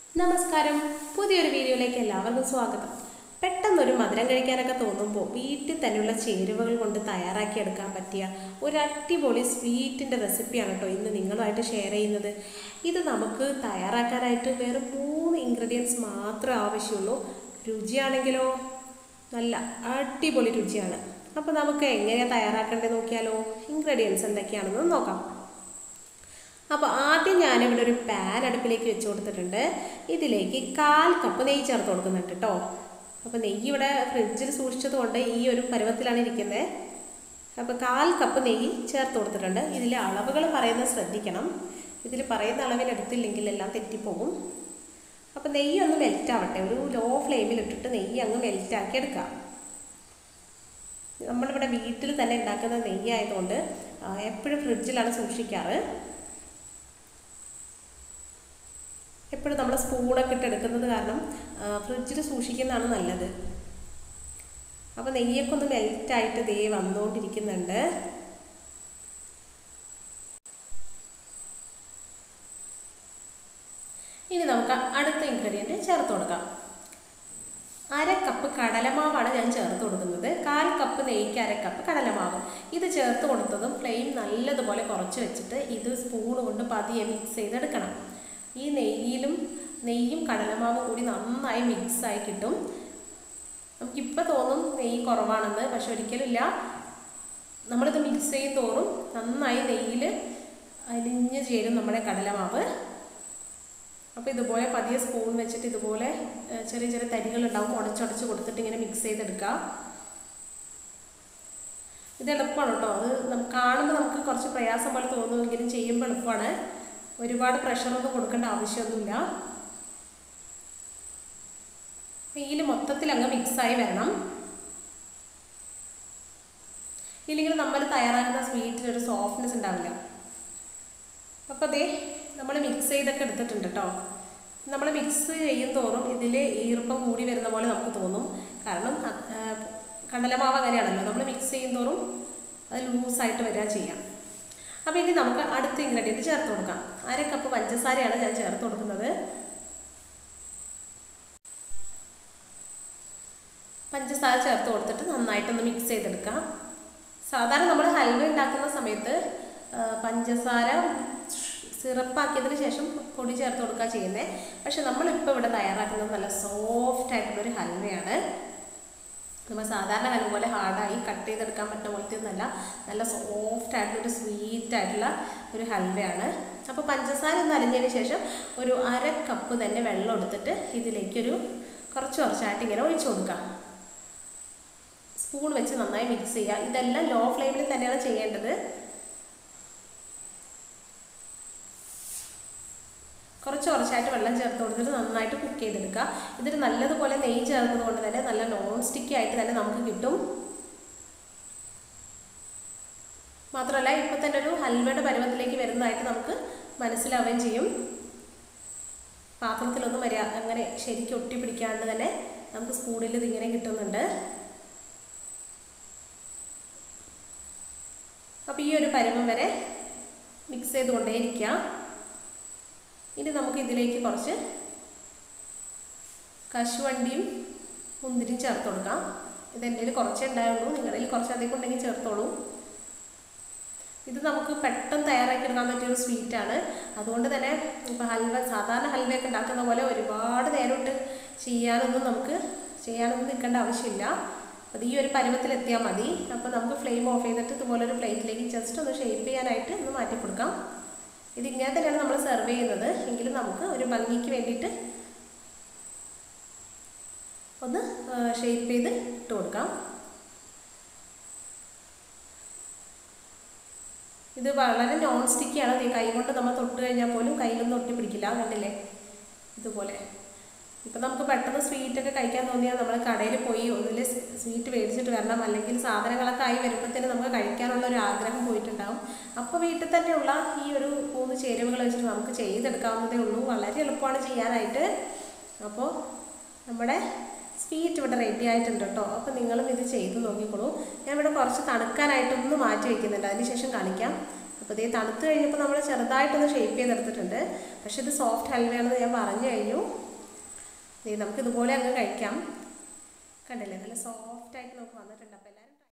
നമസ്കാരം പുതിയൊരു വീഡിയോയിലേക്ക് എല്ലാവർക്കും സ്വാഗതം പെട്ടെന്നൊരു മധുരം കഴിക്കാനൊക്കെ തോന്നുമ്പോൾ വീട്ടിൽ തന്നെയുള്ള ചേരുവകൾ കൊണ്ട് തയ്യാറാക്കിയെടുക്കാൻ പറ്റിയ ഒരു അടിപൊളി സ്വീറ്റിൻ്റെ റെസിപ്പിയാണ് കേട്ടോ ഇന്ന് നിങ്ങളുമായിട്ട് ഷെയർ ചെയ്യുന്നത് ഇത് നമുക്ക് തയ്യാറാക്കാനായിട്ട് വെറും മൂന്ന് ഇൻഗ്രീഡിയൻസ് മാത്രമേ ആവശ്യമുള്ളൂ രുചിയാണെങ്കിലോ നല്ല അടിപൊളി രുചിയാണ് അപ്പോൾ നമുക്ക് എങ്ങനെയാണ് തയ്യാറാക്കേണ്ടത് നോക്കിയാലോ ഇൻഗ്രീഡിയൻസ് എന്തൊക്കെയാണെന്ന് നോക്കാം അപ്പോൾ ആദ്യം ഞാനിവിടെ ഒരു പാൻ അടുപ്പിലേക്ക് വെച്ച് കൊടുത്തിട്ടുണ്ട് ഇതിലേക്ക് കാൽ കപ്പ് നെയ്യ് ചേർത്ത് കൊടുക്കുന്നുണ്ട് കേട്ടോ അപ്പോൾ നെയ്യ് ഇവിടെ ഫ്രിഡ്ജിൽ സൂക്ഷിച്ചത് കൊണ്ട് ഈ ഒരു പരുവത്തിലാണ് ഇരിക്കുന്നത് അപ്പോൾ കാൽ കപ്പ് നെയ്യ് ചേർത്ത് കൊടുത്തിട്ടുണ്ട് ഇതിലെ അളവുകൾ പറയുന്നത് ശ്രദ്ധിക്കണം ഇതിൽ പറയുന്ന അളവിൽ എടുത്തില്ലെങ്കിൽ എല്ലാം തെറ്റിപ്പോകും അപ്പോൾ നെയ്യ് ഒന്ന് മെൽറ്റ് ആവട്ടെ ഒരു ലോ ഫ്ലെയിമിൽ ഇട്ടിട്ട് നെയ്യ് അങ്ങ് മെൽറ്റാക്കി എടുക്കാം നമ്മളിവിടെ വീട്ടിൽ തന്നെ ഉണ്ടാക്കുന്ന നെയ്യ് ആയതുകൊണ്ട് എപ്പോഴും ഫ്രിഡ്ജിലാണ് സൂക്ഷിക്കാറ് എപ്പോഴും നമ്മൾ സ്പൂണൊക്കെ ഇട്ട് എടുക്കുന്നത് കാരണം ഫ്രിഡ്ജിൽ സൂക്ഷിക്കുന്നതാണ് നല്ലത് അപ്പോൾ നെയ്യൊക്കെ ഒന്ന് മെൽറ്റായിട്ട് ദേ വന്നുകൊണ്ടിരിക്കുന്നുണ്ട് ഇനി നമുക്ക് അടുത്ത ഇൻഗ്രീഡിയൻറ്റ് ചേർത്ത് കൊടുക്കാം അര കപ്പ് കടലമാവാണ് ഞാൻ ചേർത്ത് കൊടുക്കുന്നത് കാൽ കപ്പ് നെയ്ക്ക് അര കപ്പ് കടലമാവ് ഇത് ചേർത്ത് കൊടുത്തതും ഫ്ലെയിം നല്ലതുപോലെ കുറച്ച് വെച്ചിട്ട് ഇത് സ്പൂൺ കൊണ്ട് പതിയെ മിക്സ് ചെയ്തെടുക്കണം ഈ നെയ്യിലും നെയ്യും കടലമാവും കൂടി നന്നായി മിക്സായി കിട്ടും നമുക്കിപ്പോൾ തോന്നും നെയ്യ് കുറവാണെന്ന് പക്ഷെ ഒരിക്കലുമില്ല നമ്മളിത് മിക്സ് ചെയ്യും തോറും നന്നായി നെയ്യിൽ അലിഞ്ഞ് ചേരും നമ്മുടെ കടലമാവ് അപ്പോൾ ഇതുപോലെ പതിയെ സ്പൂൺ വെച്ചിട്ട് ഇതുപോലെ ചെറിയ ചെറിയ തരികളുണ്ടാവും ഉടച്ചുടച്ച് കൊടുത്തിട്ട് ഇങ്ങനെ മിക്സ് ചെയ്തെടുക്കുക ഇത് എളുപ്പമാണ് കേട്ടോ അത് നമുക്ക് കാണുമ്പോൾ നമുക്ക് കുറച്ച് പ്രയാസം പോലെ തോന്നുമെങ്കിലും ചെയ്യുമ്പോൾ എളുപ്പമാണ് ഒരുപാട് പ്രഷറൊന്നും കൊടുക്കേണ്ട ആവശ്യമൊന്നുമില്ല നെയ്യിൽ മൊത്തത്തിൽ അങ്ങ് മിക്സായി വരണം ഇല്ലെങ്കിൽ നമ്മൾ തയ്യാറാക്കുന്ന സ്വീറ്റിന് ഒരു സോഫ്റ്റ്നെസ് ഉണ്ടാവില്ല അപ്പോൾ അതേ നമ്മൾ മിക്സ് ചെയ്തൊക്കെ എടുത്തിട്ടുണ്ട് കേട്ടോ നമ്മൾ മിക്സ് ചെയ്യും തോറും ഇതിൽ ഈർപ്പം കൂടി വരുന്ന പോലെ നമുക്ക് തോന്നും കാരണം കടലമാവ് അങ്ങനെയാണല്ലോ നമ്മൾ മിക്സ് ചെയ്യും തോറും അത് ലൂസായിട്ട് വരിക ചെയ്യാം അപ്പോൾ ഇനി നമുക്ക് അടുത്ത ഇൻഗ്രീഡിയൻറ്റ് ചേർത്ത് കൊടുക്കാം അര കപ്പ് പഞ്ചസാരയാണ് ഞാൻ ചേർത്ത് കൊടുക്കുന്നത് പഞ്ചസാര ചേർത്ത് കൊടുത്തിട്ട് നന്നായിട്ടൊന്ന് മിക്സ് ചെയ്തെടുക്കാം സാധാരണ നമ്മൾ ഹൽവ ഉണ്ടാക്കുന്ന സമയത്ത് പഞ്ചസാര സിറപ്പാക്കിയതിന് ശേഷം പൊടി ചേർത്ത് കൊടുക്കുക ചെയ്യുന്നത് പക്ഷെ നമ്മളിപ്പോൾ ഇവിടെ തയ്യാറാക്കുന്നത് നല്ല സോഫ്റ്റ് ആയിട്ടുള്ളൊരു ഹൽവയാണ് നമ്മൾ സാധാരണ ഹൽവ പോലെ ഹാർഡായി കട്ട് ചെയ്തെടുക്കാൻ പറ്റുന്ന പോലത്തെ ഒന്നല്ല നല്ല സോഫ്റ്റ് ആയിട്ടുള്ളൊരു സ്വീറ്റ് ആയിട്ടുള്ള ഒരു ഹൽവയാണ് അപ്പോൾ പഞ്ചസാര ഒന്ന് അലിഞ്ഞതിന് ശേഷം ഒരു അര കപ്പ് തന്നെ വെള്ളം എടുത്തിട്ട് ഇതിലേക്കൊരു കുറച്ച് കുറച്ചായിട്ട് ഇങ്ങനെ ഒഴിച്ചു കൊടുക്കാം സ്പൂൺ വെച്ച് നന്നായി മിക്സ് ചെയ്യുക ഇതെല്ലാം ലോ ഫ്ലെയിമിൽ തന്നെയാണ് ചെയ്യേണ്ടത് കുറച്ച് കുറച്ചായിട്ട് വെള്ളം ചേർത്ത് കൊടുത്തിട്ട് നന്നായിട്ട് കുക്ക് ചെയ്തെടുക്കുക ഇതിൽ നല്ലതുപോലെ നെയ്യ് ചേർക്കുന്നത് കൊണ്ട് തന്നെ നല്ല നോൺ സ്റ്റിക്കി ആയിട്ട് തന്നെ നമുക്ക് കിട്ടും മാത്രമല്ല ഇപ്പം തന്നെ ഒരു ഹൽവയുടെ പരുവത്തിലേക്ക് വരുന്നതായിട്ട് നമുക്ക് മനസ്സിലാവുകയും ചെയ്യും പാത്രത്തിലൊന്നും വരിക അങ്ങനെ ശരിക്കും ഒട്ടിപ്പിടിക്കാണ്ട് തന്നെ നമുക്ക് സ്പൂണിൽ ഇതിങ്ങനെ കിട്ടുന്നുണ്ട് അപ്പോൾ ഈ ഒരു പരുവം വരെ മിക്സ് ചെയ്തുകൊണ്ടേയിരിക്കുക ഇനി നമുക്ക് ഇതിലേക്ക് കുറച്ച് കശുവണ്ടിയും മുന്തിരിയും ചേർത്ത് കൊടുക്കാം ഇത് എൻ്റെ കയ്യിൽ കുറച്ചേ ഉണ്ടായുള്ളൂ നിങ്ങളുടെ കയ്യിൽ കുറച്ച് അധികം ഉണ്ടെങ്കിൽ ചേർത്തോളൂ ഇത് നമുക്ക് പെട്ടെന്ന് തയ്യാറാക്കി എടുക്കാൻ പറ്റിയൊരു സ്വീറ്റാണ് അതുകൊണ്ട് തന്നെ ഇപ്പോൾ ഹൽവ സാധാരണ ഹൽവയൊക്കെ ഉണ്ടാക്കുന്ന പോലെ ഒരുപാട് നേരിട്ട് ചെയ്യാനൊന്നും നമുക്ക് ചെയ്യാനൊന്നും നിൽക്കേണ്ട ആവശ്യമില്ല അത് ഈ ഒരു പരുവത്തിൽ എത്തിയാൽ മതി അപ്പോൾ നമുക്ക് ഫ്ലെയിം ഓഫ് ചെയ്തിട്ട് ഇതുപോലെ ഒരു പ്ലേറ്റിലേക്ക് ജസ്റ്റ് ഒന്ന് ഷേപ്പ് ചെയ്യാനായിട്ട് ഒന്ന് മാറ്റി കൊടുക്കാം ഇതിങ്ങനെ തന്നെയാണ് നമ്മൾ സെർവ് ചെയ്യുന്നത് എങ്കിലും നമുക്ക് ഒരു ഭംഗിക്ക് വേണ്ടിയിട്ട് ഒന്ന് ഷേപ്പ് ചെയ്ത് ഇട്ട് കൊടുക്കാം ഇത് വളരെ നോൺ സ്റ്റിക്കിയാണ് കൈ കൊണ്ട് നമ്മൾ തൊട്ട് കഴിഞ്ഞാൽ പോലും കയ്യിലൊന്നും ഒട്ടി പിടിക്കില്ല കണ്ടില്ലേ ഇതുപോലെ ഇപ്പം നമുക്ക് പെട്ടെന്ന് സ്വീറ്റൊക്കെ കഴിക്കാൻ തോന്നിയാൽ നമ്മൾ കടയിൽ പോയി ഒന്നിൽ സ്വീറ്റ് മേടിച്ചിട്ട് വരണം അല്ലെങ്കിൽ സാധനങ്ങളൊക്കെ ആയി വരുമ്പോഴത്തേന് നമുക്ക് കഴിക്കാനുള്ള ഒരു ആഗ്രഹം പോയിട്ടുണ്ടാവും അപ്പോൾ വീട്ടിൽ തന്നെയുള്ള ഈ ഒരു മൂന്ന് ചേരുവകൾ വെച്ചിട്ട് നമുക്ക് ചെയ്തെടുക്കാവുന്നതേ ഉള്ളൂ വളരെ എളുപ്പമാണ് ചെയ്യാനായിട്ട് അപ്പോൾ നമ്മുടെ സ്വീറ്റ് ഇവിടെ റെഡി ആയിട്ടുണ്ട് കേട്ടോ അപ്പോൾ നിങ്ങളും ഇത് ചെയ്ത് നോക്കിക്കോളൂ ഞാൻ ഇവിടെ കുറച്ച് തണുക്കാനായിട്ടൊന്ന് മാറ്റി വയ്ക്കുന്നുണ്ട് അതിന് ശേഷം കാണിക്കാം അപ്പോൾ ഇതേ തണുത്ത് കഴിഞ്ഞപ്പോൾ നമ്മൾ ചെറുതായിട്ടൊന്ന് ഷേപ്പ് ചെയ്തെടുത്തിട്ടുണ്ട് പക്ഷേ ഇത് സോഫ്റ്റ് ഹൽവയാണെന്ന് ഞാൻ പറഞ്ഞു കഴിഞ്ഞു ദേ നമുക്ക് ഇതുപോലെ അങ്ങ് കഴിക്കാം കണ്ടില്ലേ നല്ല സോഫ്റ്റ് ആയിട്ട് നമുക്ക് വന്നിട്ടുണ്ട് അപ്പോൾ എല്ലാവരും